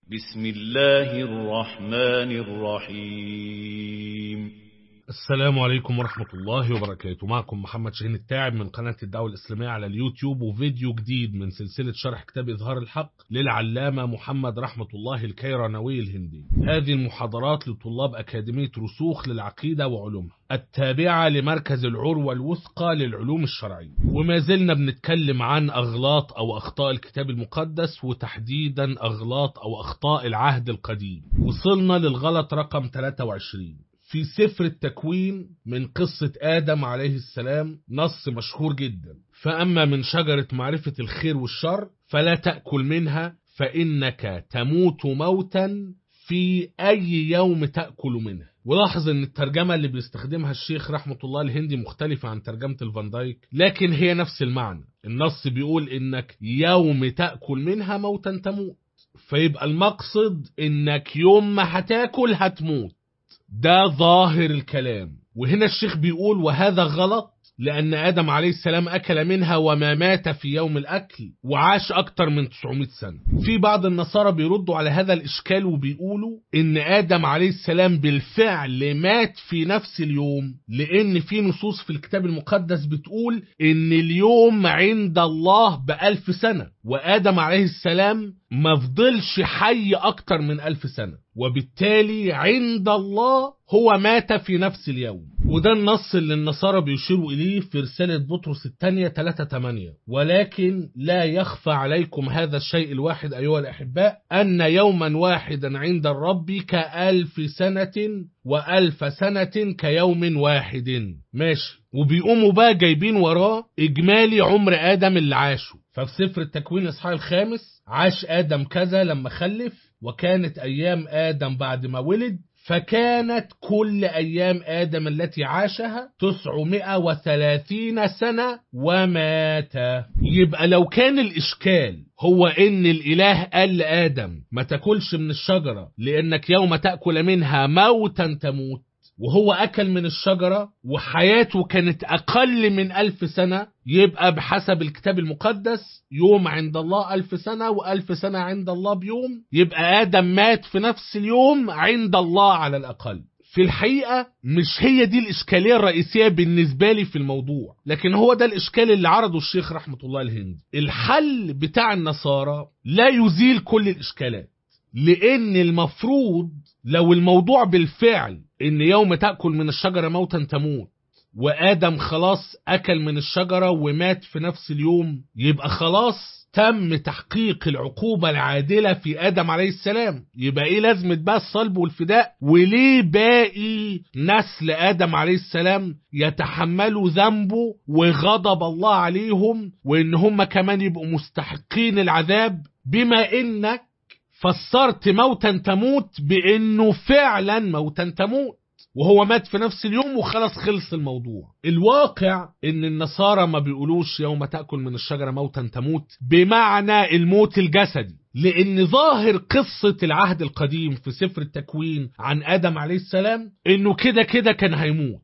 بسم الله الرحمن الرحيم السلام عليكم ورحمة الله وبركاته معكم محمد شاهين التاعب من قناة الدعوة الإسلامية على اليوتيوب وفيديو جديد من سلسلة شرح كتاب إظهار الحق للعلامة محمد رحمة الله الكيرانوي الهندي هذه المحاضرات لطلاب أكاديمية رسوخ للعقيدة وعلومها التابعة لمركز العروة الوثقى للعلوم الشرعية وما زلنا بنتكلم عن أغلاط أو أخطاء الكتاب المقدس وتحديدا أغلاط أو أخطاء العهد القديم وصلنا للغلط رقم 23 في سفر التكوين من قصة آدم عليه السلام نص مشهور جدا فأما من شجرة معرفة الخير والشر فلا تأكل منها فإنك تموت موتا في أي يوم تأكل منها ولاحظ ان الترجمة اللي بيستخدمها الشيخ رحمة الله الهندي مختلفة عن ترجمة الفان دايك لكن هي نفس المعنى النص بيقول انك يوم تأكل منها موتا تموت فيبقى المقصد انك يوم ما هتاكل هتموت ده ظاهر الكلام وهنا الشيخ بيقول وهذا غلط لأن آدم عليه السلام أكل منها وما مات في يوم الأكل وعاش أكتر من 900 سنة في بعض النصارى بيردوا على هذا الإشكال وبيقولوا إن آدم عليه السلام بالفعل مات في نفس اليوم لأن في نصوص في الكتاب المقدس بتقول إن اليوم عند الله بألف سنة وآدم عليه السلام ما فضلش حي أكتر من ألف سنة وبالتالي عند الله هو مات في نفس اليوم وده النص اللي النصارى بيشيروا إليه في رسالة بطرس الثانية 3-8 ولكن لا يخفى عليكم هذا الشيء الواحد أيها الأحباء أن يوما واحدا عند الرب كألف سنة وألف سنة كيوم واحد ماشي وبيقوموا بقى جايبين وراه إجمالي عمر آدم اللي عاشه ففي سفر التكوين إصحاح الخامس عاش آدم كذا لما خلف وكانت أيام آدم بعد ما ولد فكانت كل أيام آدم التي عاشها 930 سنة ومات يبقى لو كان الإشكال هو إن الإله قال لآدم ما تاكلش من الشجرة لأنك يوم تأكل منها موتا تموت وهو أكل من الشجرة وحياته كانت أقل من ألف سنة يبقى بحسب الكتاب المقدس يوم عند الله ألف سنة وألف سنة عند الله بيوم يبقى آدم مات في نفس اليوم عند الله على الأقل في الحقيقة مش هي دي الإشكالية الرئيسية بالنسبة لي في الموضوع لكن هو ده الإشكال اللي عرضه الشيخ رحمة الله الهندي الحل بتاع النصارى لا يزيل كل الإشكالات لأن المفروض لو الموضوع بالفعل ان يوم تأكل من الشجرة موتا تموت وآدم خلاص أكل من الشجرة ومات في نفس اليوم يبقى خلاص تم تحقيق العقوبة العادلة في آدم عليه السلام يبقى إيه لازمة بقى الصلب والفداء وليه باقي نسل آدم عليه السلام يتحملوا ذنبه وغضب الله عليهم وإن هم كمان يبقوا مستحقين العذاب بما إنك فسرت موتا تموت بانه فعلا موتا تموت وهو مات في نفس اليوم وخلص خلص الموضوع الواقع ان النصارى ما بيقولوش يوم تأكل من الشجرة موتا تموت بمعنى الموت الجسدي لان ظاهر قصة العهد القديم في سفر التكوين عن ادم عليه السلام انه كده كده كان هيموت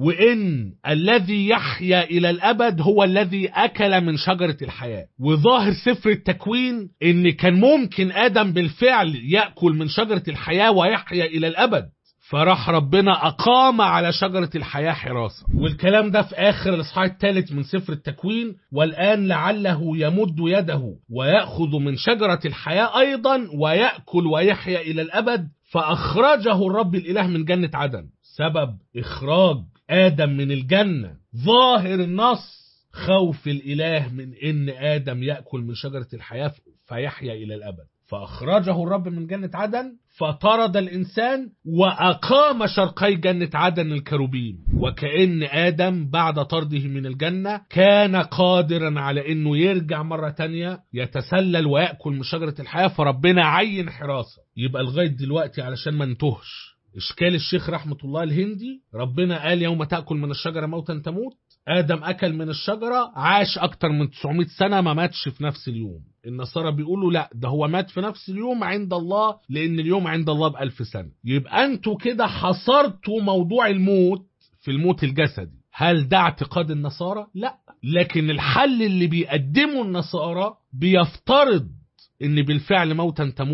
وإن الذي يحيا إلى الأبد هو الذي أكل من شجرة الحياة وظاهر سفر التكوين إن كان ممكن آدم بالفعل يأكل من شجرة الحياة ويحيا إلى الأبد فراح ربنا أقام على شجرة الحياة حراسة والكلام ده في آخر الإصحاح الثالث من سفر التكوين والآن لعله يمد يده ويأخذ من شجرة الحياة أيضا ويأكل ويحيا إلى الأبد فأخرجه الرب الإله من جنة عدن سبب إخراج آدم من الجنة ظاهر النص خوف الإله من إن آدم يأكل من شجرة الحياة فيحيا إلى الأبد فأخرجه الرب من جنة عدن فطرد الإنسان وأقام شرقي جنة عدن الكروبيم وكأن آدم بعد طرده من الجنة كان قادرا على أنه يرجع مرة تانية يتسلل ويأكل من شجرة الحياة فربنا عين حراسة يبقى لغاية دلوقتي علشان ما نتهش إشكال الشيخ رحمة الله الهندي ربنا قال يوم تأكل من الشجرة موتا تموت آدم أكل من الشجرة عاش أكتر من 900 سنة ما ماتش في نفس اليوم النصارى بيقولوا لا ده هو مات في نفس اليوم عند الله لأن اليوم عند الله بألف سنة يبقى أنتوا كده حصرتوا موضوع الموت في الموت الجسدي هل ده اعتقاد النصارى؟ لا لكن الحل اللي بيقدمه النصارى بيفترض ان بالفعل موتا تموت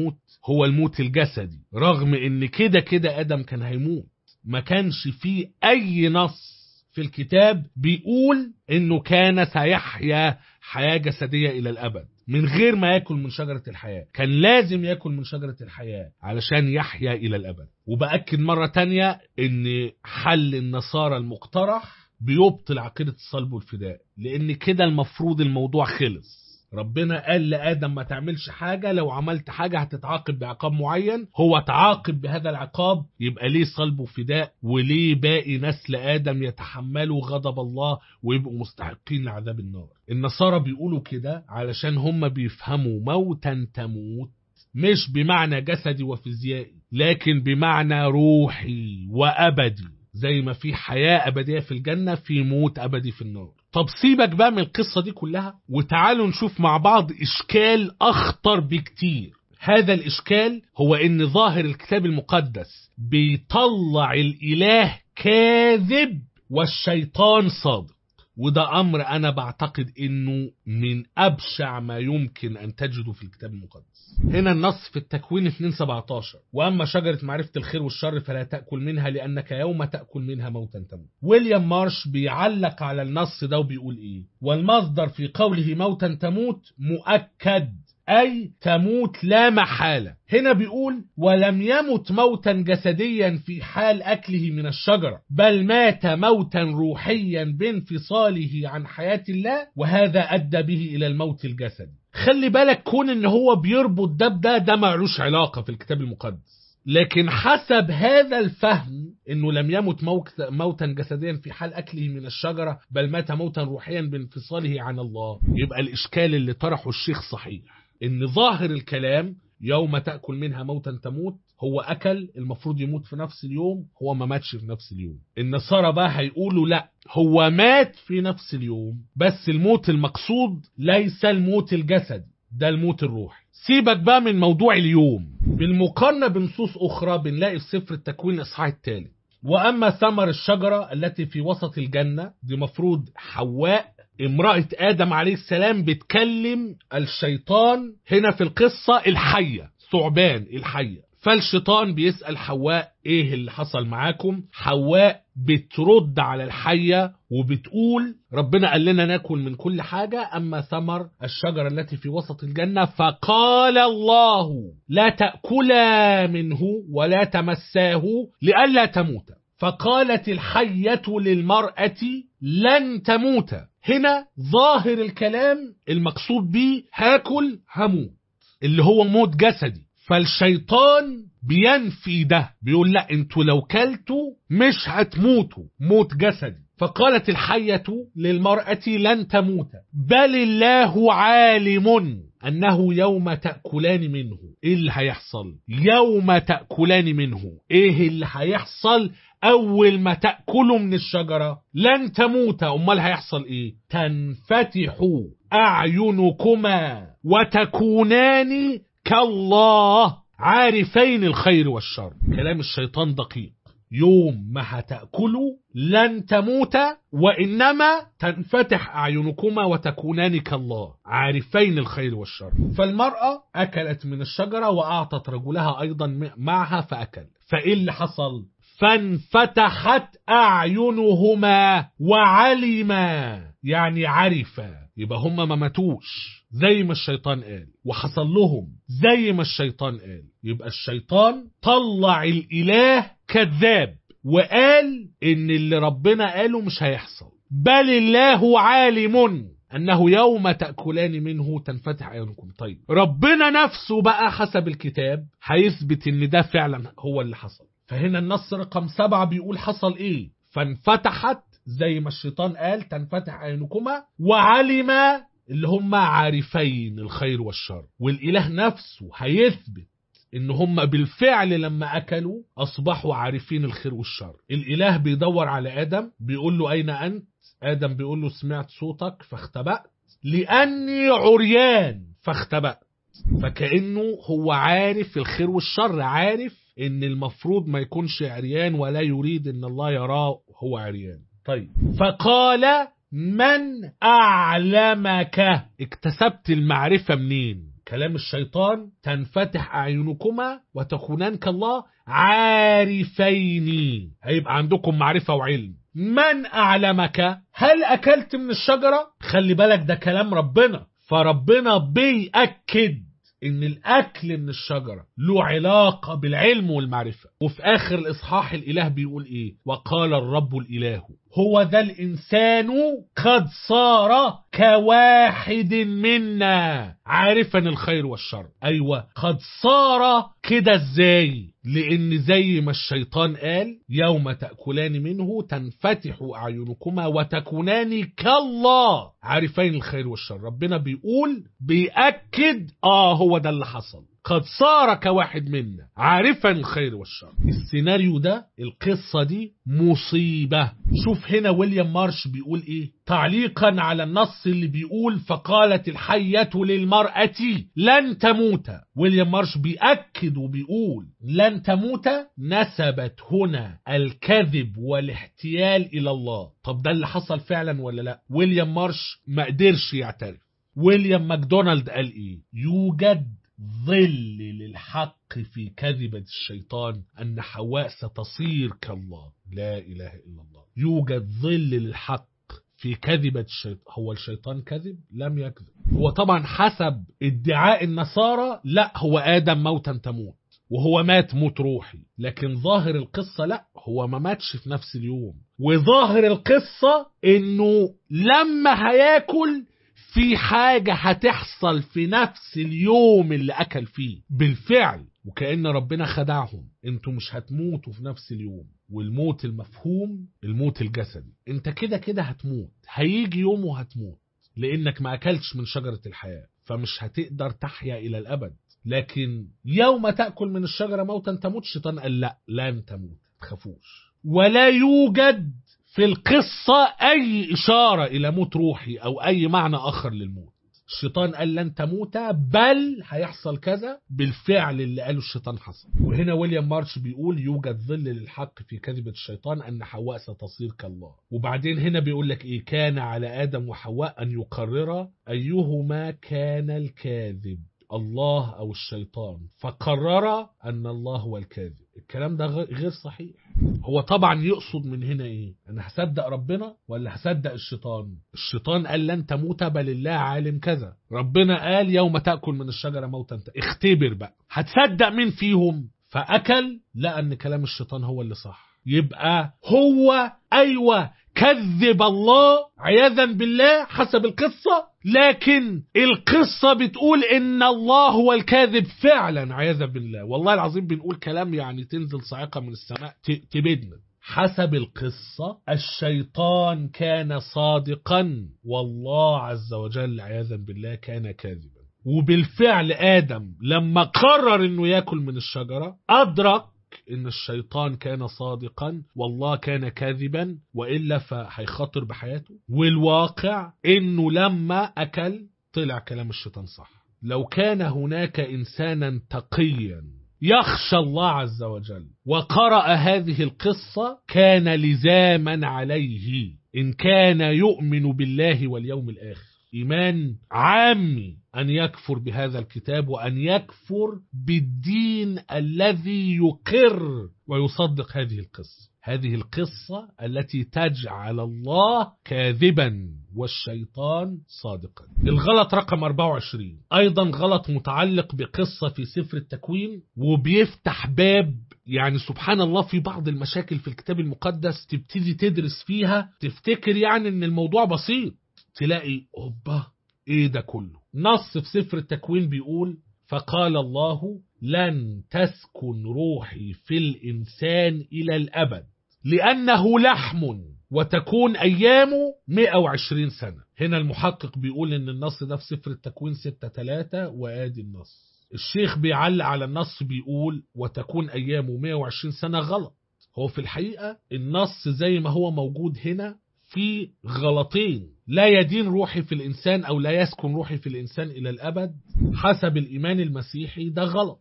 هو الموت الجسدي رغم ان كده كده ادم كان هيموت ما كانش فيه اي نص في الكتاب بيقول انه كان سيحيا حياة جسدية الى الابد من غير ما ياكل من شجرة الحياة كان لازم ياكل من شجرة الحياة علشان يحيا الى الابد وبأكد مرة تانية ان حل النصارى المقترح بيبطل عقيدة الصلب والفداء لان كده المفروض الموضوع خلص ربنا قال لآدم ما تعملش حاجة لو عملت حاجة هتتعاقب بعقاب معين هو تعاقب بهذا العقاب يبقى ليه صلب وفداء وليه باقي نسل آدم يتحملوا غضب الله ويبقوا مستحقين لعذاب النار النصارى بيقولوا كده علشان هم بيفهموا موتا تموت مش بمعنى جسدي وفيزيائي لكن بمعنى روحي وأبدي زي ما في حياة أبدية في الجنة في موت أبدي في النار طب سيبك بقى من القصة دي كلها وتعالوا نشوف مع بعض إشكال أخطر بكتير هذا الإشكال هو إن ظاهر الكتاب المقدس بيطلع الإله كاذب والشيطان صادق وده أمر أنا بعتقد إنه من أبشع ما يمكن أن تجده في الكتاب المقدس هنا النص في التكوين 2:17 وأما شجرة معرفة الخير والشر فلا تأكل منها لأنك يوم تأكل منها موتا تموت ويليام مارش بيعلق على النص ده وبيقول إيه والمصدر في قوله موتا تموت مؤكد أي تموت لا محالة هنا بيقول ولم يمت موتا جسديا في حال أكله من الشجرة بل مات موتا روحيا بانفصاله عن حياة الله وهذا أدى به إلى الموت الجسدي خلي بالك كون ان هو بيربط ده بده ده معلوش علاقة في الكتاب المقدس لكن حسب هذا الفهم انه لم يمت موتا جسديا في حال اكله من الشجره بل مات موتا روحيا بانفصاله عن الله يبقى الاشكال اللي طرحه الشيخ صحيح ان ظاهر الكلام يوم تاكل منها موتا تموت هو اكل المفروض يموت في نفس اليوم هو ما ماتش في نفس اليوم النصارى بقى هيقولوا لا هو مات في نفس اليوم بس الموت المقصود ليس الموت الجسدي ده الموت الروحي سيبك بقى من موضوع اليوم بالمقارنة بنصوص أخرى بنلاقي في سفر التكوين الإصحاح الثالث وأما ثمر الشجرة التي في وسط الجنة دي مفروض حواء امرأة آدم عليه السلام بتكلم الشيطان هنا في القصة الحية ثعبان الحية فالشيطان بيسأل حواء ايه اللي حصل معاكم حواء بترد على الحية وبتقول ربنا قال لنا ناكل من كل حاجة أما ثمر الشجرة التي في وسط الجنة فقال الله لا تأكلا منه ولا تمساه لئلا تموت فقالت الحية للمرأة لن تموت هنا ظاهر الكلام المقصود به هاكل هموت اللي هو موت جسدي فالشيطان بينفي ده بيقول لا انتوا لو كلتوا مش هتموتوا موت جسدي فقالت الحية للمرأة لن تموت بل الله عالم أنه يوم تأكلان منه إيه اللي هيحصل يوم تأكلان منه إيه اللي هيحصل أول ما تأكلوا من الشجرة لن تموت أمال هيحصل إيه تنفتح أعينكما وتكونان كالله عارفين الخير والشر كلام الشيطان دقيق يوم ما هتأكلوا لن تموت وإنما تنفتح أعينكما وتكونان كالله عارفين الخير والشر فالمرأة أكلت من الشجرة وأعطت رجلها أيضا معها فأكل فإيه اللي حصل فانفتحت أعينهما وعلما يعني عرفا يبقى هم ما ماتوش زي ما الشيطان قال وحصل لهم زي ما الشيطان قال يبقى الشيطان طلع الإله كذاب وقال إن اللي ربنا قاله مش هيحصل بل الله عالم أنه يوم تأكلان منه تنفتح أعينكم طيب ربنا نفسه بقى حسب الكتاب هيثبت إن ده فعلا هو اللي حصل فهنا النص رقم سبعة بيقول حصل إيه فانفتحت زي ما الشيطان قال تنفتح أعينكما وعلم اللي هم عارفين الخير والشر والإله نفسه هيثبت ان هم بالفعل لما اكلوا اصبحوا عارفين الخير والشر الاله بيدور على ادم بيقول له اين انت ادم بيقول له سمعت صوتك فاختبأت لاني عريان فاختبأت فكأنه هو عارف الخير والشر عارف ان المفروض ما يكونش عريان ولا يريد ان الله يراه هو عريان طيب فقال من أعلمك اكتسبت المعرفة منين كلام الشيطان تنفتح أعينكما وتكونان كالله عارفين هيبقى عندكم معرفة وعلم من أعلمك هل أكلت من الشجرة خلي بالك ده كلام ربنا فربنا بيأكد ان الاكل من الشجره له علاقه بالعلم والمعرفه وفي اخر الاصحاح الاله بيقول ايه وقال الرب الاله هو ذا الانسان قد صار كواحد منا عارفا الخير والشر ايوه قد صار كده ازاي لان زي ما الشيطان قال يوم تاكلان منه تنفتح اعينكما وتكونان كالله عارفين الخير والشر ربنا بيقول بيأكد اه هو ده اللي حصل قد صار كواحد منا عارفا الخير والشر السيناريو ده القصة دي مصيبة شوف هنا ويليام مارش بيقول ايه تعليقا على النص اللي بيقول فقالت الحية للمرأة لن تموت ويليام مارش بيأكد وبيقول لن تموت نسبت هنا الكذب والاحتيال إلى الله طب ده اللي حصل فعلا ولا لا ويليام مارش ما قدرش يعترف ويليام ماكدونالد قال ايه يوجد ظل للحق في كذبة الشيطان أن حواء ستصير كالله لا إله إلا الله يوجد ظل للحق في كذبة الشيطان هو الشيطان كذب لم يكذب هو طبعا حسب ادعاء النصارى لا هو آدم موتا تموت وهو مات موت روحي لكن ظاهر القصة لا هو ما ماتش في نفس اليوم وظاهر القصة انه لما هياكل في حاجة هتحصل في نفس اليوم اللي أكل فيه بالفعل وكأن ربنا خدعهم انتوا مش هتموتوا في نفس اليوم والموت المفهوم الموت الجسدي انت كده كده هتموت هيجي يوم وهتموت لانك ما اكلتش من شجرة الحياة فمش هتقدر تحيا الى الابد لكن يوم تأكل من الشجرة موتا تموت الشيطان قال لا لن تموت تخافوش ولا يوجد في القصة أي إشارة إلى موت روحي أو أي معنى آخر للموت الشيطان قال لن تموت بل هيحصل كذا بالفعل اللي قاله الشيطان حصل وهنا ويليام مارش بيقول يوجد ظل للحق في كذبة الشيطان أن حواء ستصير كالله وبعدين هنا بيقول لك إيه كان على آدم وحواء أن يقرر أيهما كان الكاذب الله أو الشيطان فقرر أن الله هو الكاذب الكلام ده غير صحيح هو طبعا يقصد من هنا ايه انا هصدق ربنا ولا هصدق الشيطان الشيطان قال لن تموت بل الله عالم كذا ربنا قال يوم تأكل من الشجرة موتا اختبر بقى هتصدق مين فيهم فأكل لقى ان كلام الشيطان هو اللي صح يبقى هو ايوه كذب الله عياذا بالله حسب القصة لكن القصة بتقول ان الله هو الكاذب فعلا عياذا بالله والله العظيم بنقول كلام يعني تنزل صاعقة من السماء تبدنا حسب القصة الشيطان كان صادقا والله عز وجل عياذا بالله كان كاذبا وبالفعل آدم لما قرر انه ياكل من الشجرة أدرك ان الشيطان كان صادقا والله كان كاذبا والا فهيخاطر بحياته والواقع انه لما اكل طلع كلام الشيطان صح لو كان هناك انسانا تقيا يخشى الله عز وجل وقرأ هذه القصة كان لزاما عليه إن كان يؤمن بالله واليوم الآخر إيمان عامي أن يكفر بهذا الكتاب وأن يكفر بالدين الذي يقر ويصدق هذه القصة هذه القصة التي تجعل الله كاذبا والشيطان صادقا الغلط رقم 24 أيضا غلط متعلق بقصة في سفر التكوين وبيفتح باب يعني سبحان الله في بعض المشاكل في الكتاب المقدس تبتدي تدرس فيها تفتكر يعني ان الموضوع بسيط تلاقي اوبا ايه ده كله نص في سفر التكوين بيقول فقال الله لن تسكن روحي في الإنسان إلى الأبد لأنه لحم وتكون أيامه 120 سنة هنا المحقق بيقول إن النص ده في سفر التكوين 6 3 وآدي النص الشيخ بيعلق على النص بيقول وتكون أيامه 120 سنة غلط هو في الحقيقة النص زي ما هو موجود هنا في غلطين لا يدين روحي في الإنسان أو لا يسكن روحي في الإنسان إلى الأبد حسب الإيمان المسيحي ده غلط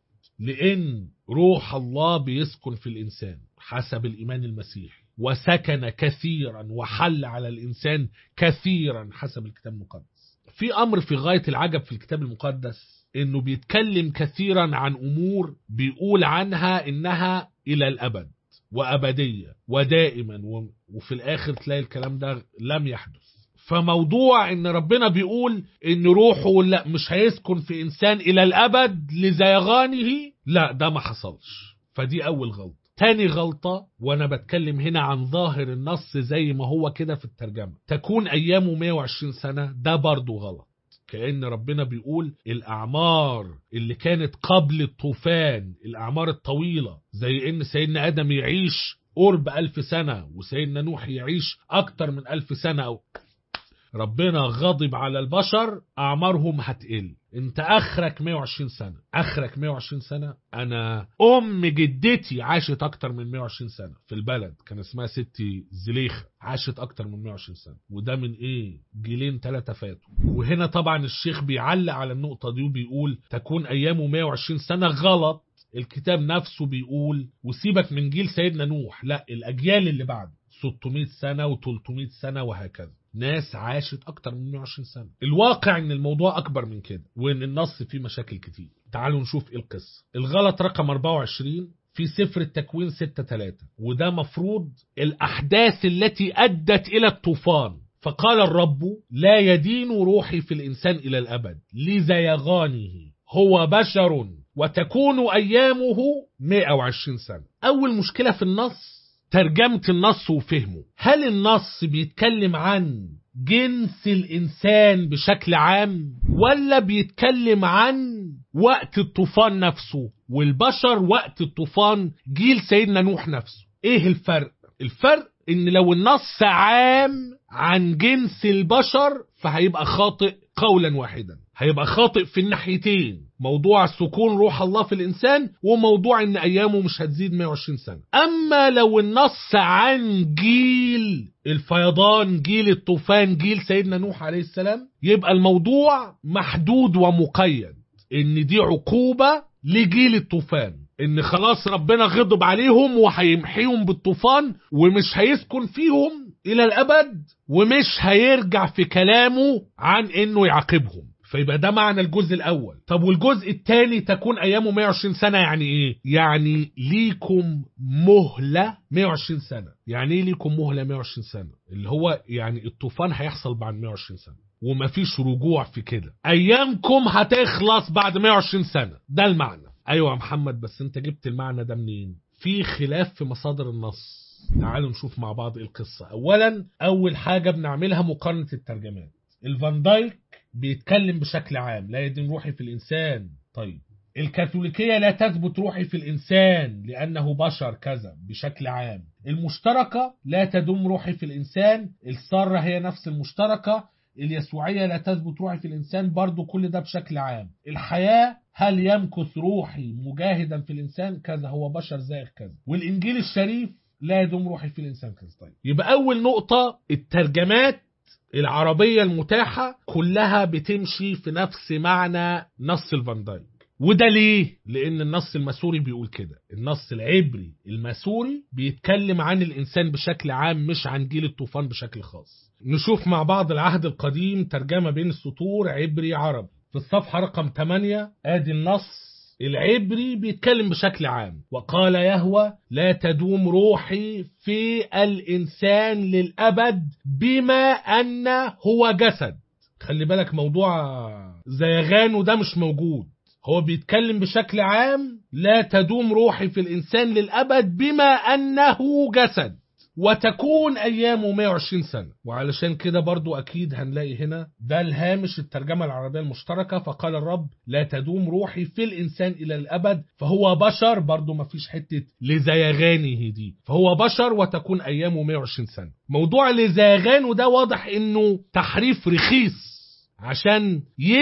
لأن روح الله بيسكن في الإنسان حسب الإيمان المسيحي وسكن كثيرا وحل على الإنسان كثيرا حسب الكتاب المقدس في أمر في غاية العجب في الكتاب المقدس انه بيتكلم كثيرا عن امور بيقول عنها انها الى الابد وابديه ودائما و- وفي الاخر تلاقي الكلام ده لم يحدث فموضوع ان ربنا بيقول ان روحه لا مش هيسكن في انسان الى الابد لزيغانه لا ده ما حصلش فدي اول غلطه تاني غلطة وأنا بتكلم هنا عن ظاهر النص زي ما هو كده في الترجمة تكون أيامه 120 سنة ده برضو غلط كأن ربنا بيقول الأعمار اللي كانت قبل الطوفان الأعمار الطويلة زي إن سيدنا آدم يعيش قرب ألف سنة وسيدنا نوح يعيش أكتر من ألف سنة أو ربنا غضب على البشر أعمارهم هتقل انت اخرك 120 سنة اخرك 120 سنة انا ام جدتي عاشت اكتر من 120 سنة في البلد كان اسمها ستي زليخة عاشت اكتر من 120 سنة وده من ايه جيلين ثلاثة فاتوا وهنا طبعا الشيخ بيعلق على النقطة دي وبيقول تكون ايامه 120 سنة غلط الكتاب نفسه بيقول وسيبك من جيل سيدنا نوح لا الاجيال اللي بعده 600 سنة و300 سنة وهكذا ناس عاشت اكتر من 120 سنة الواقع ان الموضوع اكبر من كده وان النص فيه مشاكل كتير تعالوا نشوف ايه القصة الغلط رقم 24 في سفر التكوين 6 3 وده مفروض الاحداث التي ادت الى الطوفان فقال الرب لا يدين روحي في الانسان الى الابد لزيغانه هو بشر وتكون ايامه 120 سنة اول مشكلة في النص ترجمة النص وفهمه هل النص بيتكلم عن جنس الإنسان بشكل عام ولا بيتكلم عن وقت الطوفان نفسه والبشر وقت الطوفان جيل سيدنا نوح نفسه ايه الفرق الفرق ان لو النص عام عن جنس البشر فهيبقى خاطئ قولا واحدا هيبقى خاطئ في الناحيتين موضوع سكون روح الله في الإنسان وموضوع إن أيامه مش هتزيد 120 سنة أما لو النص عن جيل الفيضان جيل الطوفان جيل سيدنا نوح عليه السلام يبقى الموضوع محدود ومقيد إن دي عقوبة لجيل الطوفان إن خلاص ربنا غضب عليهم وهيمحيهم بالطوفان ومش هيسكن فيهم إلى الأبد ومش هيرجع في كلامه عن إنه يعاقبهم فيبقى ده معنى الجزء الاول طب والجزء الثاني تكون ايامه 120 سنه يعني ايه يعني ليكم مهله 120 سنه يعني ايه ليكم مهله 120 سنه اللي هو يعني الطوفان هيحصل بعد 120 سنه ومفيش رجوع في كده ايامكم هتخلص بعد 120 سنه ده المعنى ايوه يا محمد بس انت جبت المعنى ده منين في خلاف في مصادر النص تعالوا نشوف مع بعض ايه القصه اولا اول حاجه بنعملها مقارنه الترجمات الفان دايك بيتكلم بشكل عام لا يدين روحي في الإنسان طيب الكاثوليكية لا تثبت روحي في الإنسان لأنه بشر كذا بشكل عام المشتركة لا تدوم روحي في الإنسان السارة هي نفس المشتركة اليسوعية لا تثبت روحي في الإنسان برضو كل ده بشكل عام الحياة هل يمكث روحي مجاهدا في الإنسان كذا هو بشر زائغ كذا والإنجيل الشريف لا يدوم روحي في الإنسان كذا طيب يبقى أول نقطة الترجمات العربية المتاحة كلها بتمشي في نفس معنى نص الفان دايك وده ليه؟ لأن النص المسوري بيقول كده النص العبري المسوري بيتكلم عن الإنسان بشكل عام مش عن جيل الطوفان بشكل خاص نشوف مع بعض العهد القديم ترجمة بين السطور عبري عربي في الصفحة رقم 8 آدي النص العبري بيتكلم بشكل عام وقال يهوى لا تدوم روحي في الإنسان للأبد بما أن هو جسد خلي بالك موضوع زيغان وده مش موجود هو بيتكلم بشكل عام لا تدوم روحي في الإنسان للأبد بما أنه جسد وتكون أيامه 120 سنة وعلشان كده برضو أكيد هنلاقي هنا ده الهامش الترجمة العربية المشتركة فقال الرب لا تدوم روحي في الإنسان إلى الأبد فهو بشر برضو ما فيش حتة لزيغانه دي فهو بشر وتكون أيامه 120 سنة موضوع لزيغانه ده واضح إنه تحريف رخيص عشان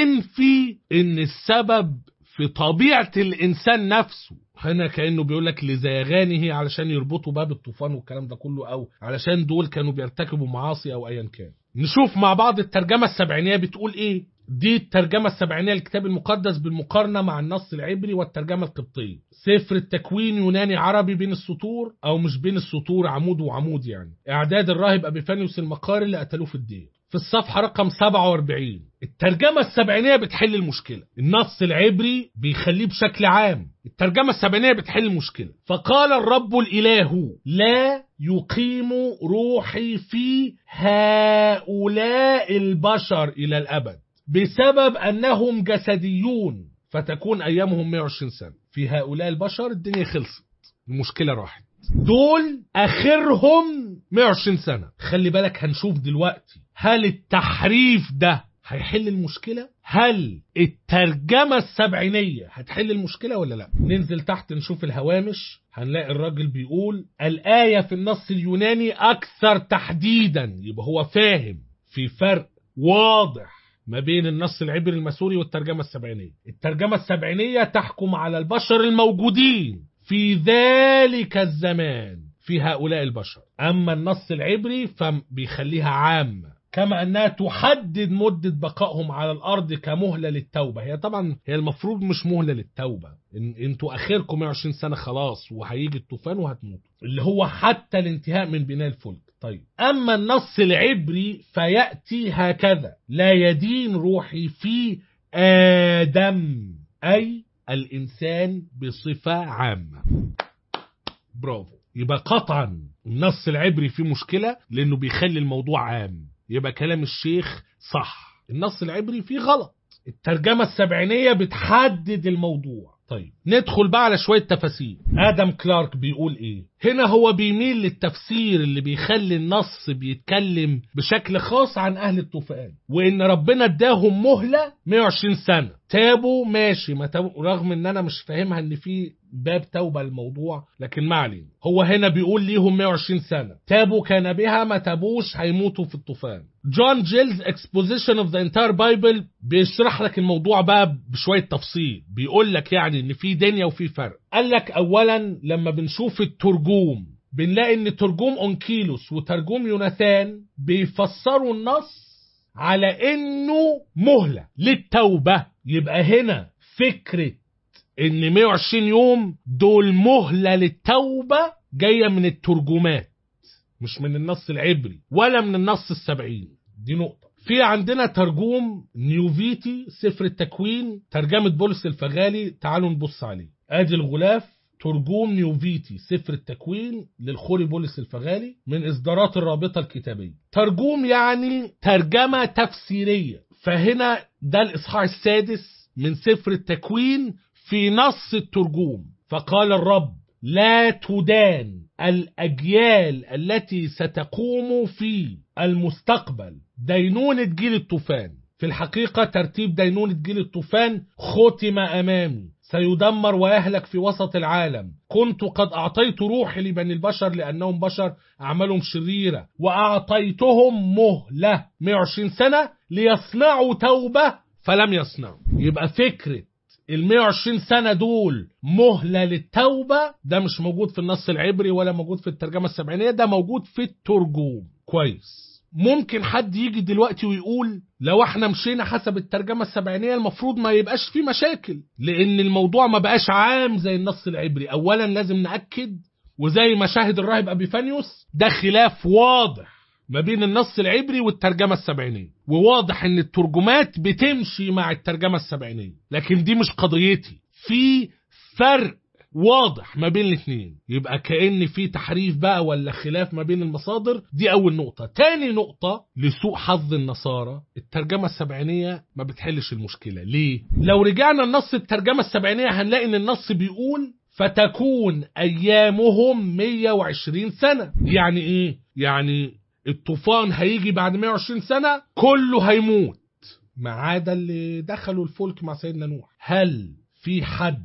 ينفي إن السبب في طبيعة الإنسان نفسه هنا كأنه بيقول لك لزيغانه علشان يربطوا باب الطوفان والكلام ده كله أو علشان دول كانوا بيرتكبوا معاصي أو أيا كان نشوف مع بعض الترجمة السبعينية بتقول إيه دي الترجمة السبعينية للكتاب المقدس بالمقارنة مع النص العبري والترجمة القبطية سفر التكوين يوناني عربي بين السطور أو مش بين السطور عمود وعمود يعني إعداد الراهب أبيفانيوس المقاري اللي قتلوه في الدين في الصفحة رقم 47 الترجمة السبعينية بتحل المشكلة النص العبري بيخليه بشكل عام الترجمة السبعينية بتحل المشكلة فقال الرب الإله لا يقيم روحي في هؤلاء البشر إلى الأبد بسبب أنهم جسديون فتكون أيامهم 120 سنة في هؤلاء البشر الدنيا خلصت المشكلة راحت دول آخرهم 120 سنة خلي بالك هنشوف دلوقتي هل التحريف ده هيحل المشكلة؟ هل الترجمة السبعينية هتحل المشكلة ولا لا؟ ننزل تحت نشوف الهوامش هنلاقي الراجل بيقول الآية في النص اليوناني أكثر تحديدا يبقى هو فاهم في فرق واضح ما بين النص العبري المسوري والترجمة السبعينية الترجمة السبعينية تحكم على البشر الموجودين في ذلك الزمان في هؤلاء البشر أما النص العبري فبيخليها عامة كما أنها تحدد مدة بقائهم على الأرض كمهلة للتوبة هي طبعا هي المفروض مش مهلة للتوبة إن انتوا آخركم 120 سنة خلاص وهيجي الطوفان وهتموتوا اللي هو حتى الانتهاء من بناء الفلك طيب أما النص العبري فيأتي هكذا لا يدين روحي في آدم أي الإنسان بصفة عامة برافو يبقى قطعا النص العبري فيه مشكلة لأنه بيخلي الموضوع عام يبقى كلام الشيخ صح النص العبري فيه غلط الترجمة السبعينية بتحدد الموضوع طيب ندخل بقى على شوية تفاسير آدم كلارك بيقول إيه هنا هو بيميل للتفسير اللي بيخلي النص بيتكلم بشكل خاص عن أهل الطوفان وإن ربنا اداهم مهلة 120 سنة تابوا ماشي ما تابوا رغم إن أنا مش فاهمها إن في باب توبة الموضوع لكن ما علينا هو هنا بيقول ليهم 120 سنة تابوا كان بها ما تابوش هيموتوا في الطوفان جون جيلز اكسبوزيشن اوف ذا انتاير بايبل بيشرح لك الموضوع بقى بشوية تفصيل بيقول لك يعني ان في دنيا وفي فرق قال لك اولا لما بنشوف الترجوم بنلاقي ان ترجوم اونكيلوس وترجوم يوناثان بيفسروا النص على انه مهلة للتوبة يبقى هنا فكرة ان 120 يوم دول مهلة للتوبة جاية من الترجمات مش من النص العبري ولا من النص السبعين دي نقطة في عندنا ترجوم نيوفيتي سفر التكوين ترجمة بولس الفغالي تعالوا نبص عليه ادي الغلاف ترجوم نيوفيتي سفر التكوين للخوري بولس الفغالي من إصدارات الرابطة الكتابية ترجوم يعني ترجمة تفسيرية فهنا ده الإصحاح السادس من سفر التكوين في نص الترجوم فقال الرب لا تدان الأجيال التي ستقوم في المستقبل دينونة جيل الطوفان في الحقيقة ترتيب دينونة جيل الطوفان ختم أمامي سيدمر ويهلك في وسط العالم كنت قد أعطيت روحي لبني البشر لأنهم بشر أعمالهم شريرة وأعطيتهم مهلة 120 سنة ليصنعوا توبة فلم يصنعوا يبقى فكرة ال 120 سنة دول مهلة للتوبة ده مش موجود في النص العبري ولا موجود في الترجمة السبعينية ده موجود في الترجوم كويس ممكن حد يجي دلوقتي ويقول لو احنا مشينا حسب الترجمة السبعينية المفروض ما يبقاش في مشاكل لان الموضوع ما بقاش عام زي النص العبري اولا لازم نأكد وزي ما شاهد الراهب ابيفانيوس ده خلاف واضح ما بين النص العبري والترجمة السبعينية وواضح ان الترجمات بتمشي مع الترجمة السبعينية لكن دي مش قضيتي في فرق واضح ما بين الاثنين يبقى كأن في تحريف بقى ولا خلاف ما بين المصادر دي أول نقطة تاني نقطة لسوء حظ النصارى الترجمة السبعينية ما بتحلش المشكلة ليه؟ لو رجعنا النص الترجمة السبعينية هنلاقي ان النص بيقول فتكون أيامهم 120 سنة يعني إيه؟ يعني الطوفان هيجي بعد 120 سنة كله هيموت ما عدا اللي دخلوا الفلك مع سيدنا نوح هل في حد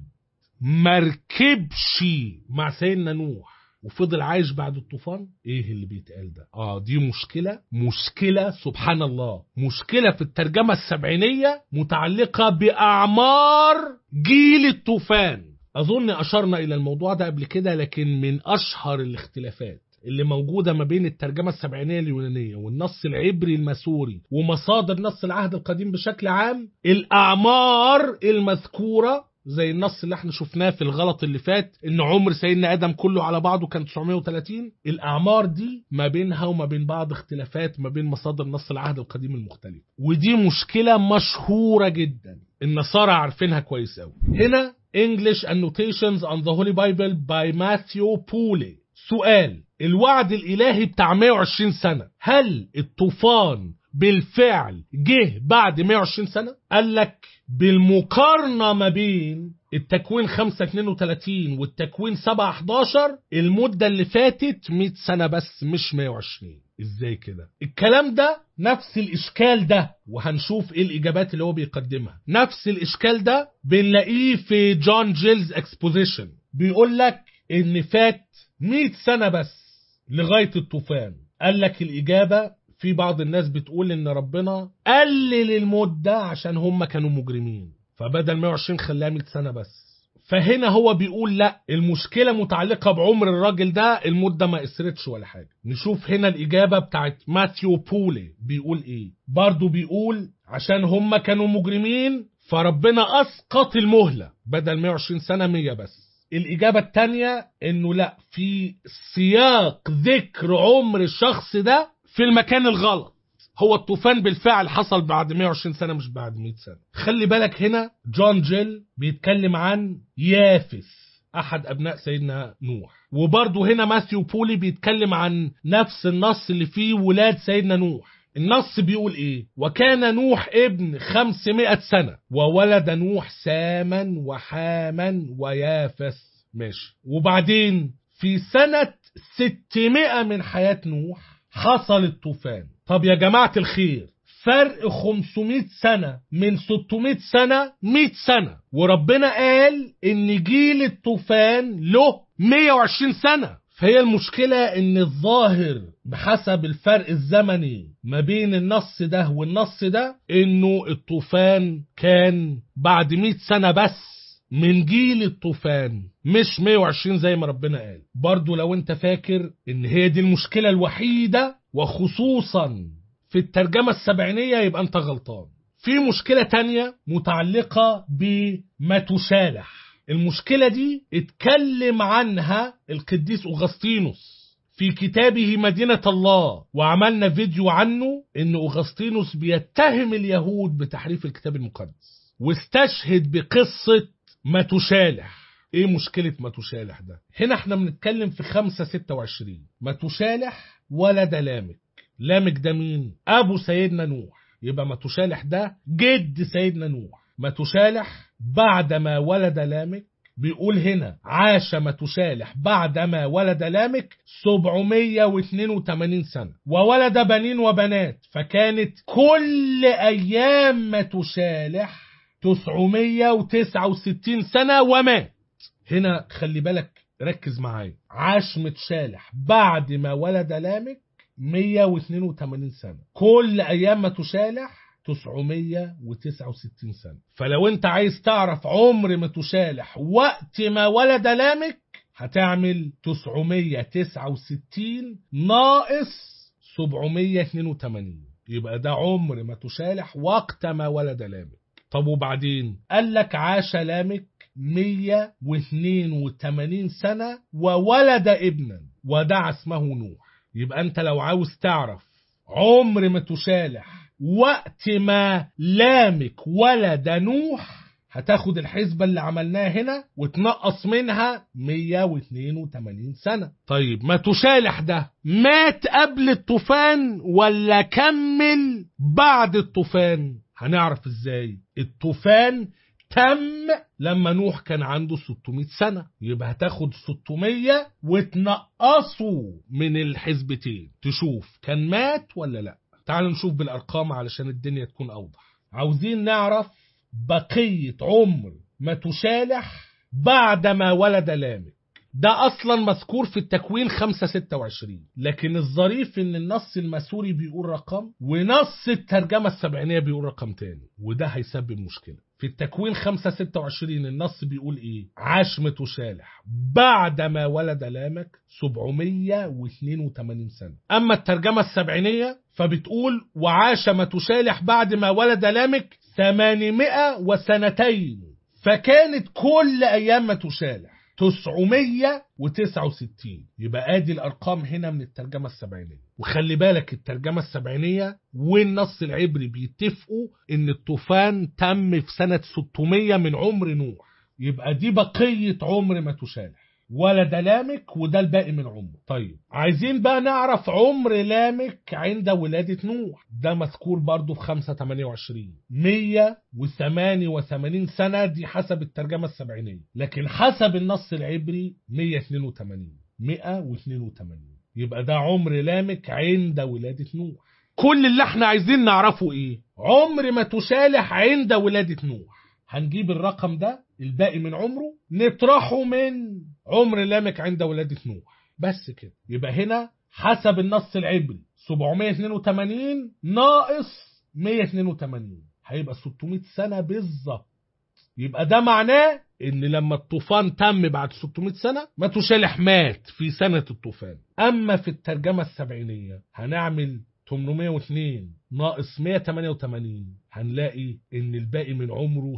مركبش مع سيدنا نوح وفضل عايش بعد الطوفان ايه اللي بيتقال ده اه دي مشكلة مشكلة سبحان الله مشكلة في الترجمة السبعينية متعلقة بأعمار جيل الطوفان أظن أشرنا إلى الموضوع ده قبل كده لكن من أشهر الاختلافات اللي موجودة ما بين الترجمة السبعينية اليونانية والنص العبري المسوري ومصادر نص العهد القديم بشكل عام الأعمار المذكورة زي النص اللي احنا شفناه في الغلط اللي فات ان عمر سيدنا ادم كله على بعضه كان 930 الاعمار دي ما بينها وما بين بعض اختلافات ما بين مصادر نص العهد القديم المختلفه ودي مشكله مشهوره جدا النصارى عارفينها كويس قوي هنا English Annotations on the Holy Bible by Matthew Pooley سؤال الوعد الإلهي بتاع 120 سنة هل الطوفان بالفعل جه بعد 120 سنة؟ قال لك بالمقارنة ما بين التكوين 5 32 والتكوين 7 11 المدة اللي فاتت 100 سنة بس مش 120 ازاي كده الكلام ده نفس الاشكال ده وهنشوف ايه الاجابات اللي هو بيقدمها نفس الاشكال ده بنلاقيه في جون جيلز اكسبوزيشن بيقول لك ان فات 100 سنة بس لغاية الطوفان قال لك الإجابة في بعض الناس بتقول إن ربنا قلل المدة عشان هم كانوا مجرمين فبدل 120 خلاها 100 سنة بس فهنا هو بيقول لا المشكلة متعلقة بعمر الراجل ده المدة ما قصرتش ولا حاجة نشوف هنا الإجابة بتاعت ماثيو بولي بيقول إيه برضو بيقول عشان هم كانوا مجرمين فربنا أسقط المهلة بدل 120 سنة 100 بس الإجابة التانية إنه لا في سياق ذكر عمر الشخص ده في المكان الغلط هو الطوفان بالفعل حصل بعد 120 سنة مش بعد 100 سنة خلي بالك هنا جون جيل بيتكلم عن يافس أحد أبناء سيدنا نوح وبرضه هنا ماثيو بولي بيتكلم عن نفس النص اللي فيه ولاد سيدنا نوح النص بيقول ايه وكان نوح ابن خمسمائة سنة وولد نوح ساما وحاما ويافس ماشي وبعدين في سنة ستمائة من حياة نوح حصل الطوفان طب يا جماعة الخير فرق 500 سنة من 600 سنة 100 سنة وربنا قال ان جيل الطوفان له 120 سنة فهي المشكلة ان الظاهر بحسب الفرق الزمني ما بين النص ده والنص ده انه الطوفان كان بعد 100 سنة بس من جيل الطوفان مش 120 زي ما ربنا قال برضو لو انت فاكر ان هي دي المشكلة الوحيدة وخصوصا في الترجمة السبعينية يبقى انت غلطان في مشكلة تانية متعلقة بما تشالح المشكلة دي اتكلم عنها القديس أغسطينوس في كتابه مدينة الله وعملنا فيديو عنه ان أغسطينوس بيتهم اليهود بتحريف الكتاب المقدس واستشهد بقصة ما تشالح ايه مشكلة ما تشالح ده هنا احنا بنتكلم في خمسة ستة وعشرين ما تشالح ولد لامك لامك ده مين ابو سيدنا نوح يبقى ما تشالح ده جد سيدنا نوح ما تشالح بعدما ولد لامك بيقول هنا عاش متشالح بعدما ولد لامك 782 سنة وولد بنين وبنات فكانت كل أيام متشالح 969 سنة ومات هنا خلي بالك ركز معايا عاش متشالح بعد ما ولد لامك 182 سنة كل أيام متشالح 969 سنة فلو انت عايز تعرف عمر متشالح وقت ما ولد لامك هتعمل 969 ناقص 782 يبقى ده عمر متشالح وقت ما ولد لامك طب وبعدين قال لك عاش لامك 182 سنة وولد ابنا ودعا اسمه نوح يبقى انت لو عاوز تعرف عمر متشالح وقت ما لامك ولد نوح هتاخد الحسبة اللي عملناها هنا وتنقص منها 182 سنة طيب ما تشالح ده مات قبل الطوفان ولا كمل بعد الطوفان هنعرف ازاي الطوفان تم لما نوح كان عنده 600 سنة يبقى هتاخد 600 وتنقصه من الحسبتين تشوف كان مات ولا لا تعال نشوف بالأرقام علشان الدنيا تكون أوضح عاوزين نعرف بقية عمر ما تشالح بعد ما ولد لامك ده أصلا مذكور في التكوين 526 لكن الظريف إن النص المسوري بيقول رقم ونص الترجمة السبعينية بيقول رقم تاني وده هيسبب مشكلة في التكوين 526 النص بيقول ايه عاش متشالح بعد ما ولد لامك 782 سنة اما الترجمة السبعينية فبتقول وعاش متشالح بعد ما ولد لامك 800 وسنتين فكانت كل ايام ما تشالح 969 يبقى ادي الارقام هنا من الترجمه السبعينيه وخلي بالك الترجمه السبعينيه والنص العبري بيتفقوا ان الطوفان تم في سنه 600 من عمر نوح يبقى دي بقيه عمر ما تشالح ولا ده لامك وده الباقي من عمره طيب عايزين بقى نعرف عمر لامك عند ولادة نوح ده مذكور برضو في 528 188 سنة دي حسب الترجمة السبعينية لكن حسب النص العبري 182 182 يبقى ده عمر لامك عند ولادة نوح كل اللي احنا عايزين نعرفه ايه عمر ما تشالح عند ولادة نوح هنجيب الرقم ده الباقي من عمره نطرحه من عمر لامك عند ولادة نوح بس كده يبقى هنا حسب النص العبري 782 ناقص 182 هيبقى 600 سنة بالظبط يبقى ده معناه ان لما الطوفان تم بعد 600 سنة ما تشالح مات في سنة الطوفان اما في الترجمة السبعينية هنعمل 802 ناقص 188 هنلاقي ان الباقي من عمره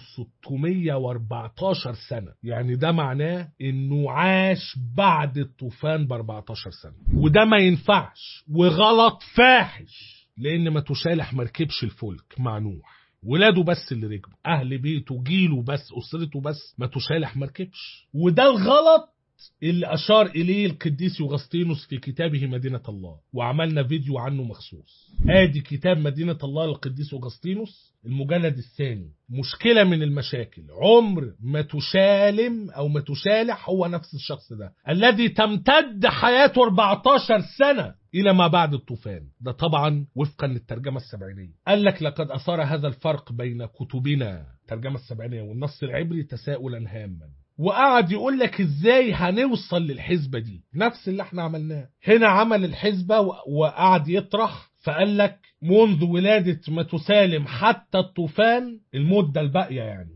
614 سنة يعني ده معناه انه عاش بعد الطوفان ب 14 سنة وده ما ينفعش وغلط فاحش لان ما تشالح مركبش الفلك مع نوح ولاده بس اللي ركبوا اهل بيته جيله بس اسرته بس ما تشالح مركبش وده الغلط اللي أشار إليه القديس يوغسطينوس في كتابه مدينة الله وعملنا فيديو عنه مخصوص آدي كتاب مدينة الله للقديس يوغسطينوس المجلد الثاني مشكلة من المشاكل عمر ما تشالم أو ما تشالح هو نفس الشخص ده الذي تمتد حياته 14 سنة إلى ما بعد الطوفان ده طبعا وفقا للترجمة السبعينية قال لك لقد أثار هذا الفرق بين كتبنا الترجمة السبعينية والنص العبري تساؤلا هاما وقعد يقول لك ازاي هنوصل للحسبة دي نفس اللي احنا عملناه هنا عمل الحسبة وقعد يطرح فقال لك منذ ولادة متسالم حتى الطوفان المدة الباقية يعني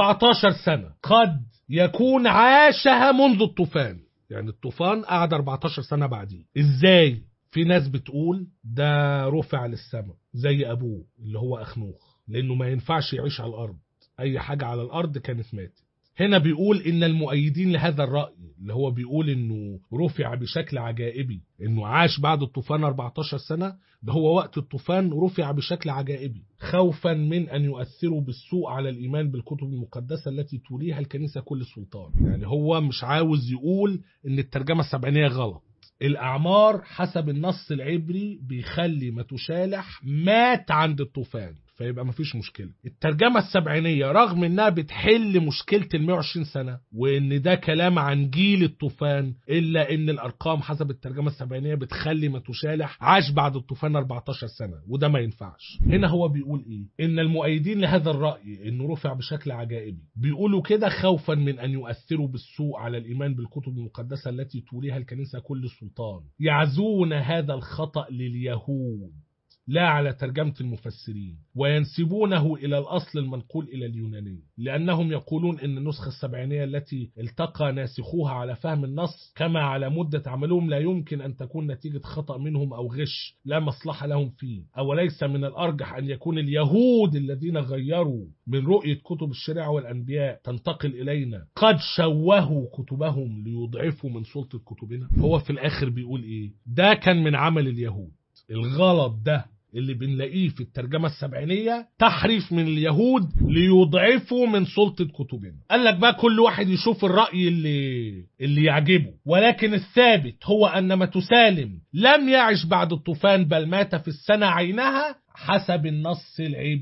14 سنة قد يكون عاشها منذ الطوفان يعني الطوفان قعد 14 سنة بعديه ازاي في ناس بتقول ده رفع للسماء زي ابوه اللي هو اخنوخ لانه ما ينفعش يعيش على الارض اي حاجة على الارض كانت ماتت هنا بيقول ان المؤيدين لهذا الرأي اللي هو بيقول انه رفع بشكل عجائبي انه عاش بعد الطوفان 14 سنة ده هو وقت الطوفان رفع بشكل عجائبي خوفا من ان يؤثروا بالسوء على الايمان بالكتب المقدسة التي توليها الكنيسة كل سلطان يعني هو مش عاوز يقول ان الترجمة السبعينية غلط الأعمار حسب النص العبري بيخلي ما تشالح مات عند الطوفان فيبقى مفيش مشكلة الترجمة السبعينية رغم انها بتحل مشكلة ال 120 سنة وان ده كلام عن جيل الطوفان الا ان الارقام حسب الترجمة السبعينية بتخلي ما تشالح عاش بعد الطوفان 14 سنة وده ما ينفعش هنا هو بيقول ايه ان المؤيدين لهذا الرأي انه رفع بشكل عجائبي بيقولوا كده خوفا من ان يؤثروا بالسوء على الايمان بالكتب المقدسة التي توليها الكنيسة كل سلطان يعزون هذا الخطأ لليهود لا على ترجمة المفسرين وينسبونه إلى الأصل المنقول إلى اليوناني لأنهم يقولون أن النسخة السبعينية التي التقى ناسخوها على فهم النص كما على مدة عملهم لا يمكن أن تكون نتيجة خطأ منهم أو غش لا مصلحة لهم فيه أو ليس من الأرجح أن يكون اليهود الذين غيروا من رؤية كتب الشريعة والأنبياء تنتقل إلينا قد شوهوا كتبهم ليضعفوا من سلطة كتبنا هو في الآخر بيقول إيه ده كان من عمل اليهود الغلط ده اللي بنلاقيه في الترجمة السبعينية تحريف من اليهود ليضعفوا من سلطة كتبنا قال لك بقى كل واحد يشوف الرأي اللي, اللي يعجبه ولكن الثابت هو أن متسالم لم يعش بعد الطوفان بل مات في السنة عينها حسب النص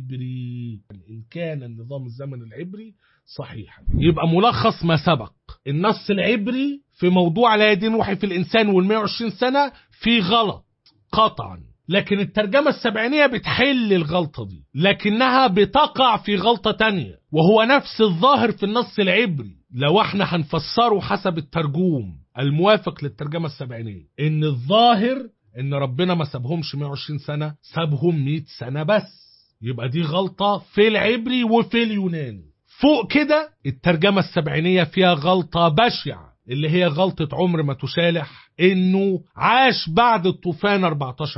العبري إن كان النظام الزمن العبري صحيحا يبقى ملخص ما سبق النص العبري في موضوع لا يدين وحي في الإنسان وال120 سنة في غلط قطعا لكن الترجمة السبعينية بتحل الغلطة دي لكنها بتقع في غلطة تانية وهو نفس الظاهر في النص العبري لو احنا هنفسره حسب الترجوم الموافق للترجمة السبعينية ان الظاهر ان ربنا ما سابهمش 120 سنة سابهم 100 سنة بس يبقى دي غلطة في العبري وفي اليوناني فوق كده الترجمة السبعينية فيها غلطة بشعة اللي هي غلطة عمر ما تشالح انه عاش بعد الطوفان 14 سنة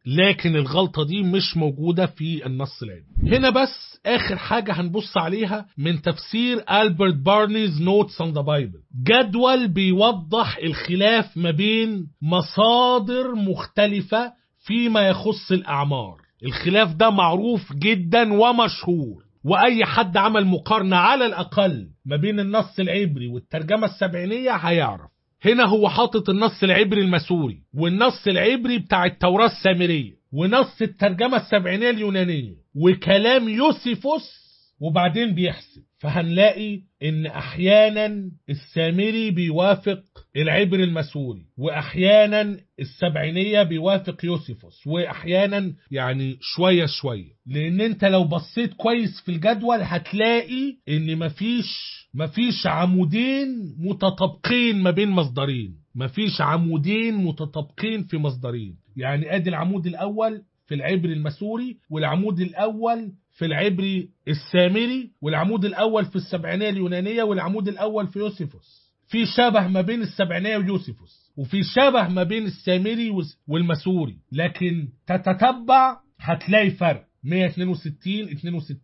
لكن الغلطة دي مش موجودة في النص العبري هنا بس آخر حاجة هنبص عليها من تفسير ألبرت بارنيز نوتس on the Bible جدول بيوضح الخلاف ما بين مصادر مختلفة فيما يخص الأعمار الخلاف ده معروف جدا ومشهور وأي حد عمل مقارنة على الأقل ما بين النص العبري والترجمة السبعينية هيعرف هنا هو حاطط النص العبري المسوري والنص العبري بتاع التوراة السامرية ونص الترجمة السبعينية اليونانية وكلام يوسيفوس وبعدين بيحسب فهنلاقي ان احيانا السامري بيوافق العبر المسوري واحيانا السبعينية بيوافق يوسيفوس واحيانا يعني شوية شوية لان انت لو بصيت كويس في الجدول هتلاقي ان مفيش مفيش عمودين متطابقين ما بين مصدرين مفيش عمودين متطابقين في مصدرين يعني ادي العمود الاول في العبري المسوري والعمود الاول في العبري السامري والعمود الاول في السبعينيه اليونانيه والعمود الاول في يوسيفوس في شبه ما بين السبعينيه ويوسيفوس وفي شبه ما بين السامري والمسوري لكن تتتبع هتلاقي فرق 162 62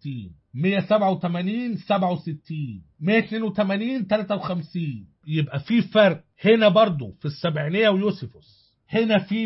187 67 182 53 يبقى في فرق هنا برضو في السبعينيه ويوسيفوس هنا في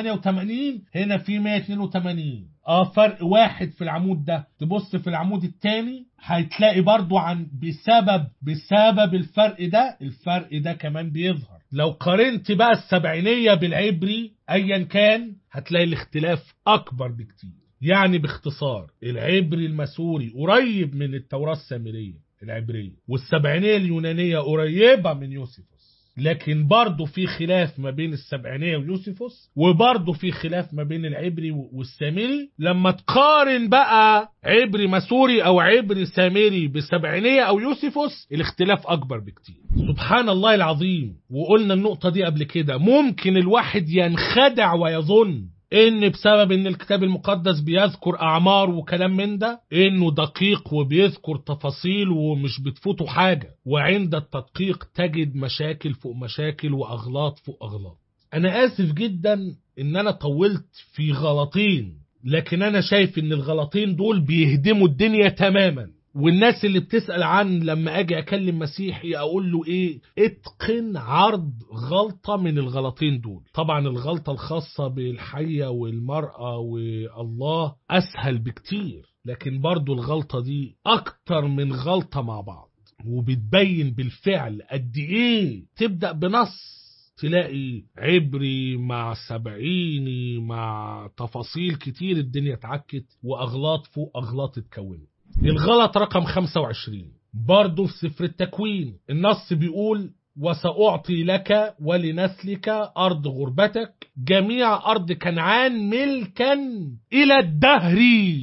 188 هنا في 182 اه فرق واحد في العمود ده تبص في العمود الثاني هتلاقي برضو عن بسبب بسبب الفرق ده الفرق ده كمان بيظهر لو قارنت بقى السبعينية بالعبري ايا كان هتلاقي الاختلاف اكبر بكتير يعني باختصار العبري المسوري قريب من التوراة السامرية العبرية والسبعينية اليونانية قريبة من يوسفوس لكن برضه في خلاف ما بين السبعينية ويوسفوس وبرضه في خلاف ما بين العبري والسامري لما تقارن بقى عبري مسوري او عبري سامري بالسبعينية او يوسفوس الاختلاف اكبر بكتير سبحان الله العظيم وقلنا النقطة دي قبل كده ممكن الواحد ينخدع ويظن ان بسبب ان الكتاب المقدس بيذكر اعمار وكلام من ده انه دقيق وبيذكر تفاصيل ومش بتفوته حاجة وعند التدقيق تجد مشاكل فوق مشاكل واغلاط فوق اغلاط انا اسف جدا ان انا طولت في غلطين لكن انا شايف ان الغلطين دول بيهدموا الدنيا تماما والناس اللي بتسأل عن لما اجي اكلم مسيحي اقول له ايه اتقن عرض غلطة من الغلطين دول طبعا الغلطة الخاصة بالحية والمرأة والله اسهل بكتير لكن برضو الغلطة دي اكتر من غلطة مع بعض وبتبين بالفعل قد ايه تبدأ بنص تلاقي عبري مع سبعيني مع تفاصيل كتير الدنيا اتعكت واغلاط فوق اغلاط اتكونت الغلط رقم 25 برضه في سفر التكوين النص بيقول وسأعطي لك ولنسلك أرض غربتك جميع أرض كنعان ملكا إلى الدهر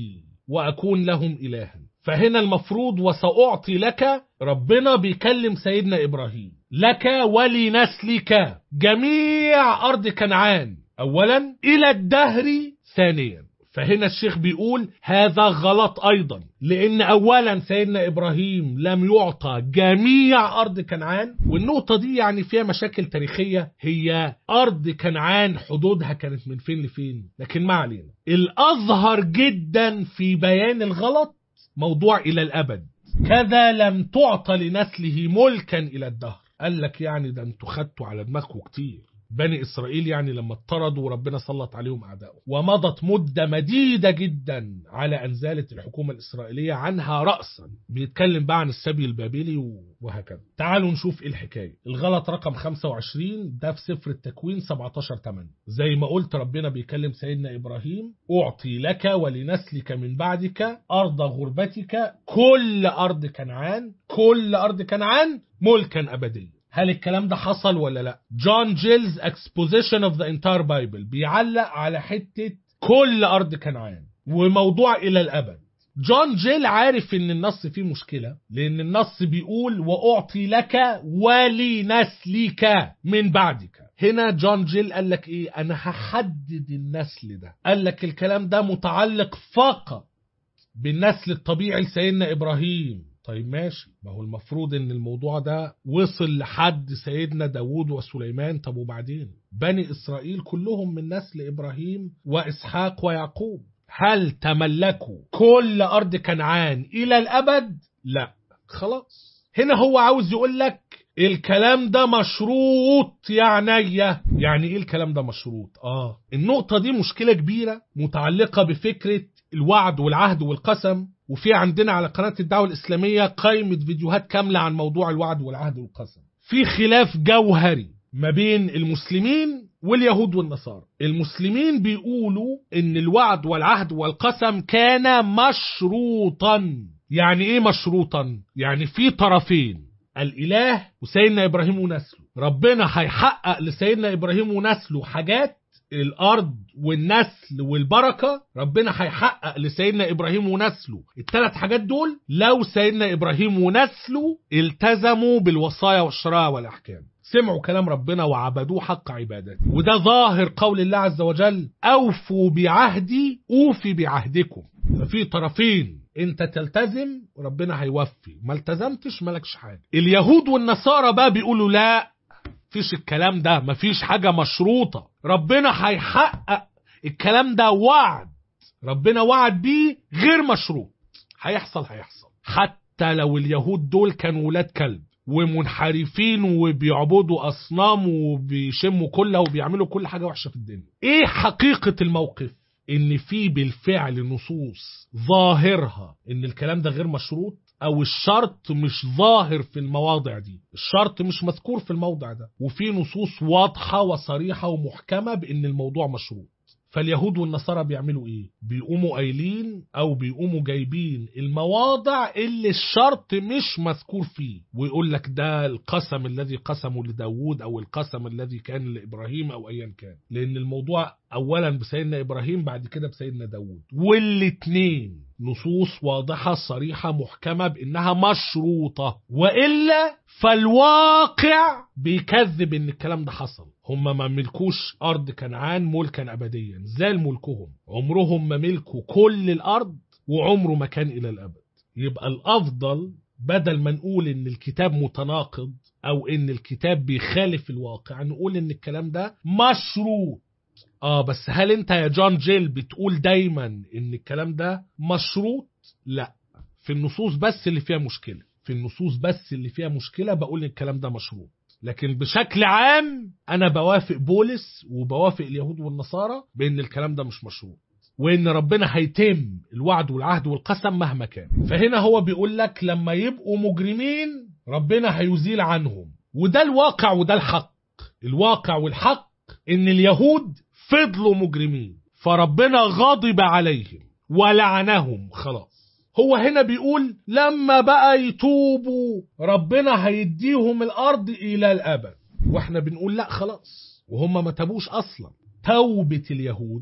وأكون لهم إلها فهنا المفروض وسأعطي لك ربنا بيكلم سيدنا إبراهيم لك ولنسلك جميع أرض كنعان أولا إلى الدهر ثانيا فهنا الشيخ بيقول هذا غلط أيضا لأن أولا سيدنا إبراهيم لم يعطى جميع أرض كنعان والنقطة دي يعني فيها مشاكل تاريخية هي أرض كنعان حدودها كانت من فين لفين لكن ما علينا الأظهر جدا في بيان الغلط موضوع إلى الأبد كذا لم تعطى لنسله ملكا إلى الدهر قال لك يعني ده انتوا خدتوا على دماغكم كتير بني إسرائيل يعني لما اطردوا وربنا سلط عليهم أعدائه ومضت مدة مديدة جدا على أن زالت الحكومة الإسرائيلية عنها رأسا بيتكلم بقى عن السبي البابلي وهكذا تعالوا نشوف إيه الحكاية الغلط رقم 25 ده في سفر التكوين 17 8 زي ما قلت ربنا بيكلم سيدنا إبراهيم أعطي لك ولنسلك من بعدك أرض غربتك كل أرض كنعان كل أرض كنعان ملكا أبديا هل الكلام ده حصل ولا لا جون جيلز exposition of the entire bible بيعلق على حتة كل أرض كنعان وموضوع إلى الأبد جون جيل عارف ان النص فيه مشكلة لان النص بيقول واعطي لك ولنسلك من بعدك هنا جون جيل قال لك ايه انا هحدد النسل ده قال لك الكلام ده متعلق فقط بالنسل الطبيعي لسيدنا ابراهيم طيب ماشي ما هو المفروض ان الموضوع ده وصل لحد سيدنا داود وسليمان طب وبعدين بني اسرائيل كلهم من نسل ابراهيم واسحاق ويعقوب هل تملكوا كل ارض كنعان الى الابد لا خلاص هنا هو عاوز يقول لك الكلام ده مشروط يعني يعني ايه الكلام ده مشروط اه النقطة دي مشكلة كبيرة متعلقة بفكرة الوعد والعهد والقسم وفي عندنا على قناة الدعوة الإسلامية قائمة فيديوهات كاملة عن موضوع الوعد والعهد والقسم في خلاف جوهري ما بين المسلمين واليهود والنصارى المسلمين بيقولوا ان الوعد والعهد والقسم كان مشروطا يعني ايه مشروطا يعني في طرفين الاله وسيدنا ابراهيم ونسله ربنا هيحقق لسيدنا ابراهيم ونسله حاجات الارض والنسل والبركه ربنا هيحقق لسيدنا ابراهيم ونسله الثلاث حاجات دول لو سيدنا ابراهيم ونسله التزموا بالوصايا والشرائع والاحكام سمعوا كلام ربنا وعبدوه حق عبادته وده ظاهر قول الله عز وجل اوفوا بعهدي اوفي بعهدكم ففي طرفين انت تلتزم وربنا هيوفي ما التزمتش مالكش حاجه اليهود والنصارى بقى بيقولوا لا فيش الكلام ده مفيش حاجه مشروطه ربنا هيحقق الكلام ده وعد ربنا وعد بيه غير مشروط هيحصل هيحصل حتى لو اليهود دول كانوا ولاد كلب ومنحرفين وبيعبدوا اصنام وبيشموا كلها وبيعملوا كل حاجه وحشه في الدنيا ايه حقيقه الموقف ان في بالفعل نصوص ظاهرها ان الكلام ده غير مشروط او الشرط مش ظاهر في المواضع دي الشرط مش مذكور في الموضع ده وفي نصوص واضحة وصريحة ومحكمة بان الموضوع مشروط فاليهود والنصارى بيعملوا ايه بيقوموا قايلين او بيقوموا جايبين المواضع اللي الشرط مش مذكور فيه ويقول لك ده القسم الذي قسمه لداود او القسم الذي كان لابراهيم او ايا كان لان الموضوع اولا بسيدنا ابراهيم بعد كده بسيدنا داود والاتنين نصوص واضحة صريحة محكمة بانها مشروطة والا فالواقع بيكذب ان الكلام ده حصل هم ما ملكوش ارض كنعان ملكا ابديا زال ملكهم عمرهم ما ملكوا كل الارض وعمره ما كان الى الابد يبقى الافضل بدل ما نقول ان الكتاب متناقض او ان الكتاب بيخالف الواقع نقول ان الكلام ده مشروط اه بس هل انت يا جون جيل بتقول دايما ان الكلام ده مشروط لا في النصوص بس اللي فيها مشكلة في النصوص بس اللي فيها مشكلة بقول ان الكلام ده مشروط لكن بشكل عام انا بوافق بولس وبوافق اليهود والنصارى بان الكلام ده مش مشروط وان ربنا هيتم الوعد والعهد والقسم مهما كان فهنا هو بيقول لك لما يبقوا مجرمين ربنا هيزيل عنهم وده الواقع وده الحق الواقع والحق ان اليهود فضلوا مجرمين فربنا غضب عليهم ولعنهم خلاص هو هنا بيقول لما بقى يتوبوا ربنا هيديهم الارض الى الابد واحنا بنقول لا خلاص وهم ما تابوش اصلا توبة اليهود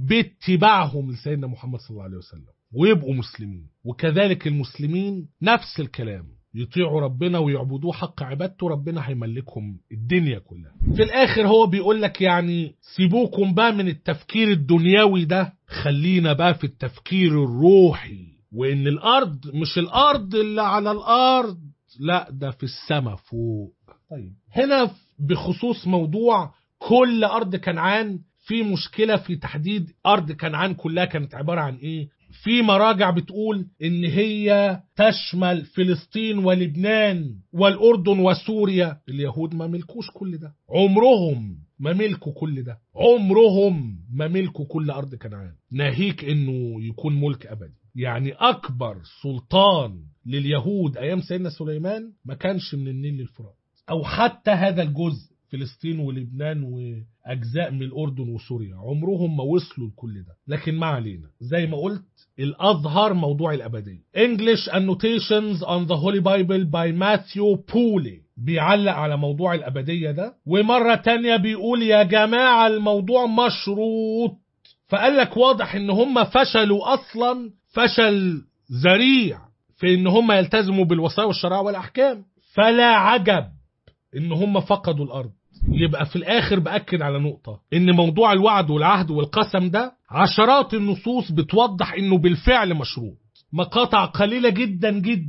باتباعهم لسيدنا محمد صلى الله عليه وسلم ويبقوا مسلمين وكذلك المسلمين نفس الكلام يطيعوا ربنا ويعبدوه حق عبادته ربنا هيملكهم الدنيا كلها في الاخر هو بيقول لك يعني سيبوكم بقى من التفكير الدنيوي ده خلينا بقى في التفكير الروحي وان الارض مش الارض اللي على الارض لا ده في السماء فوق طيب هنا بخصوص موضوع كل ارض كنعان في مشكلة في تحديد أرض كنعان كلها كانت عبارة عن إيه؟ في مراجع بتقول إن هي تشمل فلسطين ولبنان والأردن وسوريا اليهود ما ملكوش كل ده عمرهم ما ملكوا كل ده عمرهم ما ملكوا كل أرض كنعان ناهيك إنه يكون ملك أبدي يعني أكبر سلطان لليهود أيام سيدنا سليمان ما كانش من النيل للفرات أو حتى هذا الجزء فلسطين ولبنان واجزاء من الاردن وسوريا عمرهم ما وصلوا لكل ده لكن ما علينا زي ما قلت الاظهر موضوع الابديه English annotations on the Holy Bible by Matthew Pooley بيعلق على موضوع الابديه ده ومره تانية بيقول يا جماعه الموضوع مشروط فقال لك واضح ان هم فشلوا اصلا فشل ذريع في ان هم يلتزموا بالوصايا والشرائع والاحكام فلا عجب ان هم فقدوا الارض يبقى في الاخر باكد على نقطه ان موضوع الوعد والعهد والقسم ده عشرات النصوص بتوضح انه بالفعل مشروط مقاطع قليله جدا جدا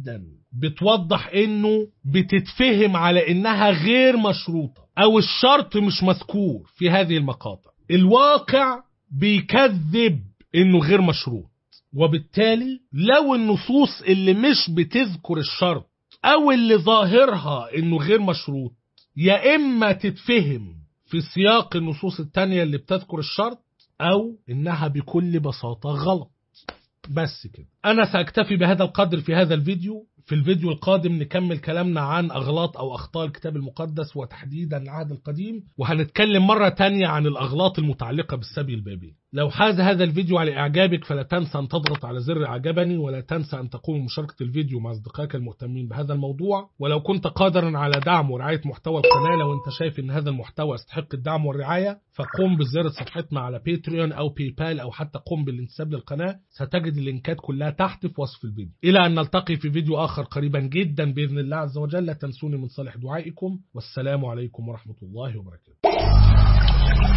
بتوضح انه بتتفهم على انها غير مشروطة او الشرط مش مذكور في هذه المقاطع الواقع بيكذب انه غير مشروط وبالتالي لو النصوص اللي مش بتذكر الشرط او اللي ظاهرها انه غير مشروط يا اما تتفهم في سياق النصوص التانية اللي بتذكر الشرط او انها بكل بساطة غلط بس كده انا ساكتفي بهذا القدر في هذا الفيديو في الفيديو القادم نكمل كلامنا عن أغلاط أو أخطاء الكتاب المقدس وتحديدا العهد القديم وهنتكلم مرة تانية عن الأغلاط المتعلقة بالسبي البابلي لو حاز هذا الفيديو على إعجابك فلا تنسى أن تضغط على زر أعجبني ولا تنسى أن تقوم بمشاركة الفيديو مع أصدقائك المهتمين بهذا الموضوع ولو كنت قادرا على دعم ورعاية محتوى القناة لو أنت شايف أن هذا المحتوى يستحق الدعم والرعاية فقوم بزيارة صفحتنا على باتريون أو باي بال أو حتى قم بالانتساب للقناة ستجد اللينكات كلها تحت في وصف الفيديو إلى أن نلتقي في فيديو آخر قريبا جدا بإذن الله عز وجل لا تنسوني من صالح دعائكم والسلام عليكم ورحمة الله وبركاته